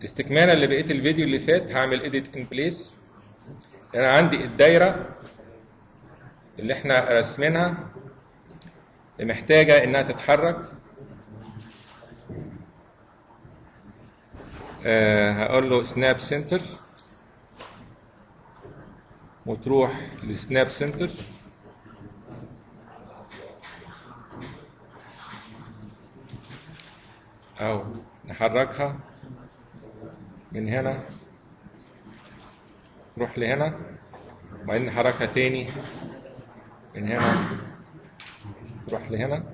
استكمالا لبقيه الفيديو اللي فات هعمل اديت ان بليس انا عندي الدايره اللي احنا راسمينها محتاجه انها تتحرك آه هقول له سناب سنتر وتروح لسناب سنتر او نحركها من هنا تروح لهنا وبعدين نحركها تاني من هنا تروح لهنا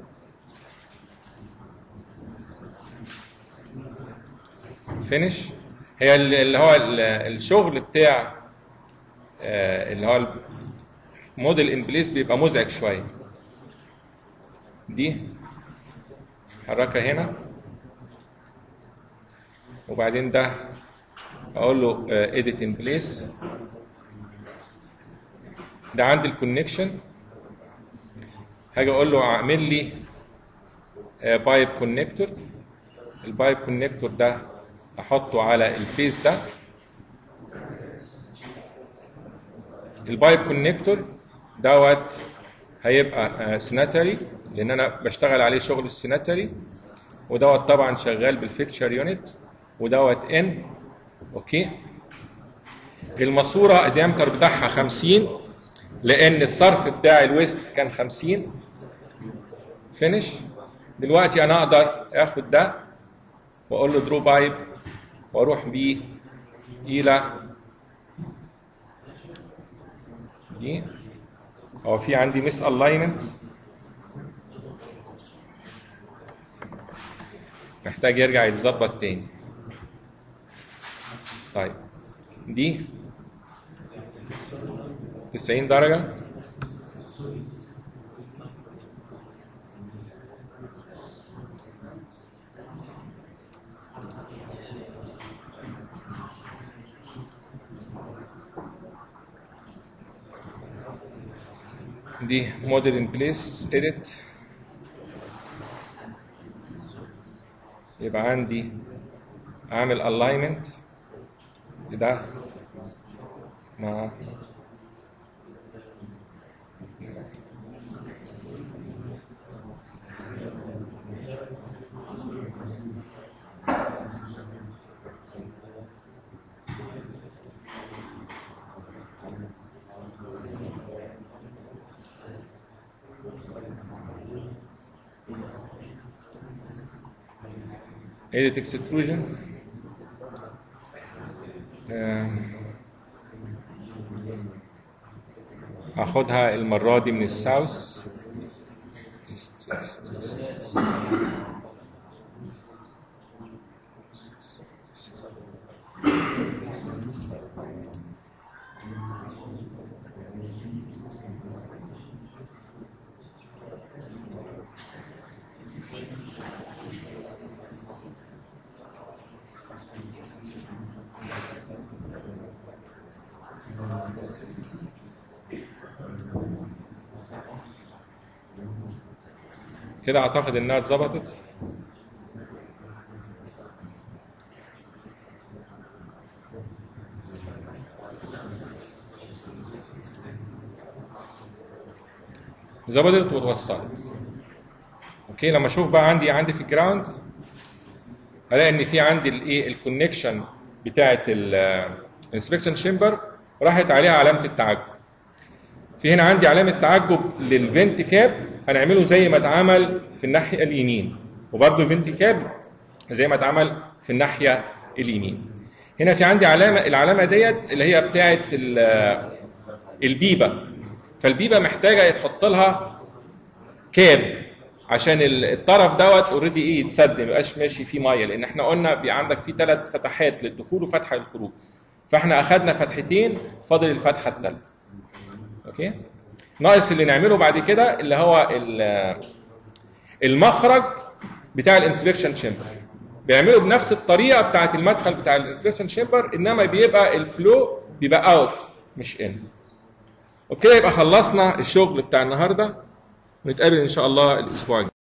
فينش هي اللي هو الشغل بتاع اللي هو الموديل ان بليس بيبقى مزعج شويه دي حركها هنا وبعدين ده اقول له edit in place ده عندي الكونكشن هاجي اقول له اعمل لي بايب كونكتور البايب كونكتور ده احطه على الفيس ده البايب كونكتور دوت هيبقى سيناتري لان انا بشتغل عليه شغل السيناتري ودوت طبعا شغال بالفيكتشر يونت ودوت ان اوكي الماسوره الديامتر بتاعها 50 لان الصرف بتاع الويست كان 50 فينش دلوقتي انا اقدر اخد ده واقول له درو بايب واروح بيه الى دي هو في عندي مس الاينمنت محتاج يرجع يتظبط تاني طيب دي 90 درجة دي موديل ان بليس اديت يبقى عندي اعمل الاينمنت ده مع edit extrusion هاخدها المرة دي من الساوث كده اعتقد انها اتظبطت ظبطت واتوصلت اوكي لما اشوف بقى عندي عندي في الجراوند الاقي ان في عندي الايه الكونكشن بتاعه الانسبكشن شيمبر راحت عليها علامه التعجب في هنا عندي علامه تعجب للفنت كاب هنعمله زي ما اتعمل في الناحيه اليمين وبرده فينت كاب زي ما اتعمل في الناحيه اليمين هنا في عندي علامه العلامه ديت اللي هي بتاعه البيبه فالبيبه محتاجه يتحط لها كاب عشان الطرف دوت اوريدي ايه يتسد ما يبقاش ماشي فيه ميه لان احنا قلنا بي عندك فيه ثلاث فتحات للدخول وفتحه للخروج فاحنا اخذنا فتحتين فاضل الفتحه الثالثه اوكي ناقص اللي نعمله بعد كده اللي هو المخرج بتاع الانسبكشن شامبر بيعمله بنفس الطريقه بتاعه المدخل بتاع الانسبكشن شامبر انما بيبقى الفلو بيبقى اوت مش ان اوكي يبقى خلصنا الشغل بتاع النهارده نتقابل ان شاء الله الاسبوع الجاي